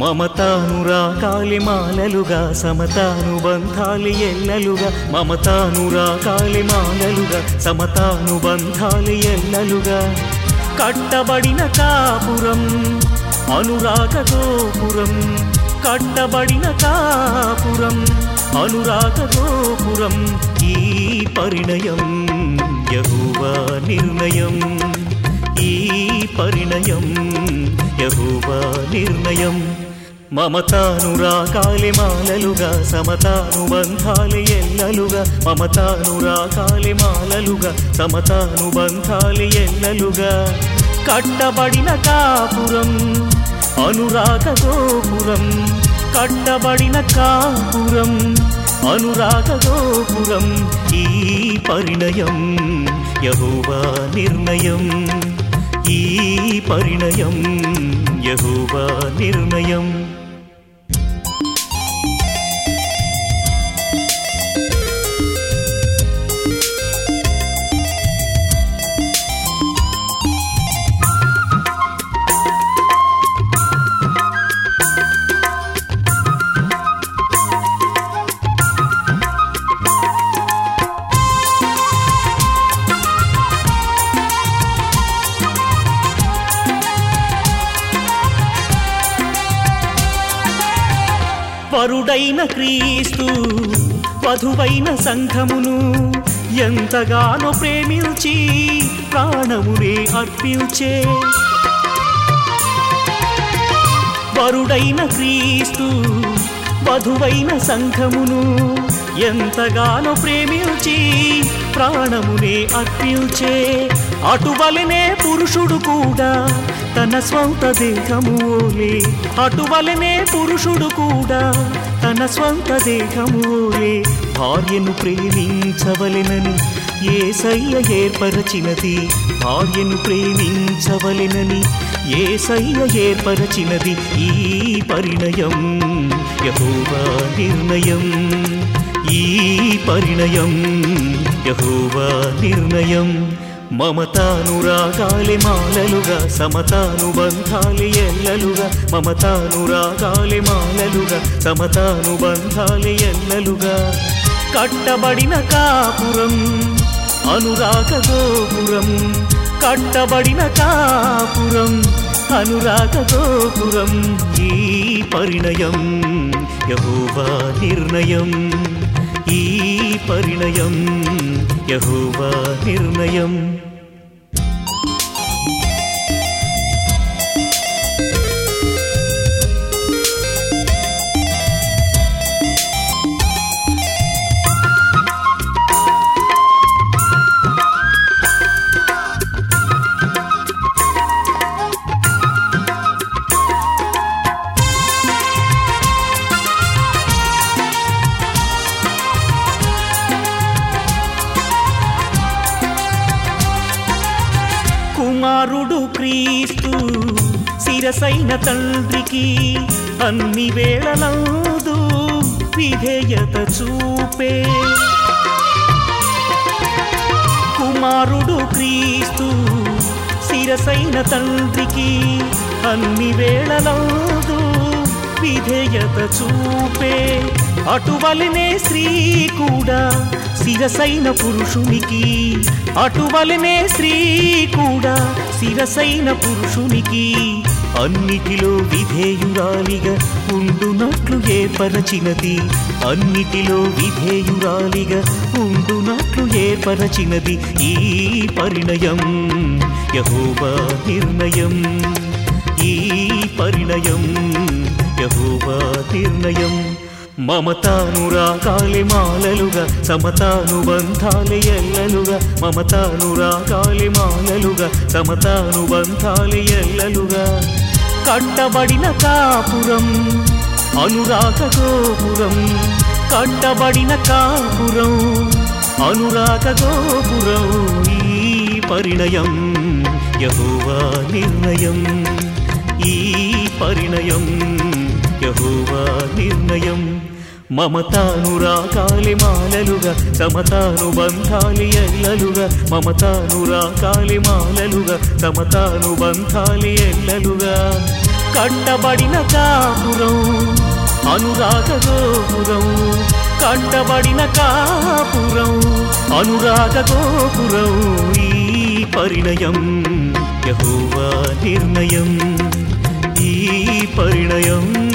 మమతానురాకాలి మాలలుగా సమతానుబంధాలి ఎల్లలుగా మమతానురాకాలి మాలలుగా సమతానుబంధాలి ఎల్లలుగా కట్టబడిన కాపురం అనురాగ గోపురం కట్టబడిన కాపురం అనురాగ గోపురం ఈ పరిణయం యహువా నిర్ణయం ఈ పరిణయం యహువా నిర్ణయం మమతానురాకాలి మాలలుగా సమతానుబంధాలి ఎల్లలుగా మమతానురాకాలి మాలలుగా సమతానుబంధాలి ఎల్లలుగా కట్టబడిన కాపురం అనురాగ గోపురం కట్టబడిన కాపురం అనురాగ గోపురం ఈ పరిణయం యహోవా నిర్ణయం ఈ పరిణయం యహోవా నిర్ణయం వరుడైన క్రీస్తు వధువైన సంఘమును ఎంతగానో ప్రేమించి ప్రాణమునే అర్పించే వరుడైన క్రీస్తు వధువైన సంఘమును ఎంతగానో ప్రేమించి ప్రాణమునే అర్పించే అటువలనే పురుషుడు కూడా తన స్వంత దేహము ఓలే అటువలనే పురుషుడు కూడా తన స్వంత దేహము ఓలే భార్యను ప్రేమించవలెనని ఏసయ్య ఏర్పరచినది భార్యను ప్రేమించవలెనని ఏసయ్య ఏర్పరచినది ఈ పరిణయం యహోవా నిర్ణయం ఈ పరిణయం యహోవా నిర్ణయం మమతానురాగాలి మాలలుగా సమతానుబంధాలి ఎల్లలుగా మమతానురాగాలి మాలలుగా సమతానుబంధాలి ఎల్లలుగా కట్టబడిన కాపురం అనురాగ గోపురం కట్టబడిన కాపురం అనురాగ గోపురం ఈ పరిణయం యహోవా నిర్ణయం ఈ పరిణయం యహోవా నిర్ణయం కుమారుడు క్రీస్తు శిరసైన తండ్రికి అన్ని వేళలందు విధేయత చూపే కుమారుడు క్రీస్తు శిరసైన తండ్రికి అన్ని వేళలందు విధేయత చూపే అటువలనే స్త్రీ కూడా శిరసైన పురుషునికి అటువలనే స్త్రీ కూడా శిరసైన పురుషునికి అన్నిటిలో విధేయురాలిగా ఉండునట్లు ఏర్పరచినది అన్నిటిలో విధేయురాలిగా ఉండునట్లు ఏర్పరచినది ఈ పరిణయం యహోవా నిర్ణయం ఈ పరిణయం యహోవా నిర్ణయం మమతానురాగాలి మాలలుగా సమతానుబంధాలి ఎల్లలుగా మమతానురాగాలి మాలలుగా సమతానుబంధాలి ఎల్లలుగా కట్టబడిన కాపురం అనురాగ గోపురం కట్టబడిన కాపురం అనురాగ గోపురం ఈ పరిణయం యహోవా నిర్ణయం ఈ పరిణయం యహోవా నిర్ణయం మమతానురాకాలి మాలలుగా సమతానుబంధాలి ఎల్లలుగా మమతానురాకాలి మాలలుగా సమతానుబంధాలి ఎల్లలుగా కట్టబడిన కాపురం అనురాగ గోపురం కట్టబడిన కాపురం అనురాగ గోపురం ఈ పరిణయం యహోవా నిర్ణయం ఈ పరిణయం